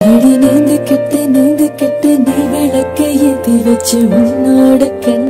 அடி நீந்து கெட்டு நீந்து கெட்டு நீ விளக்க ஏத்தி வச்சு உன்னோட கண்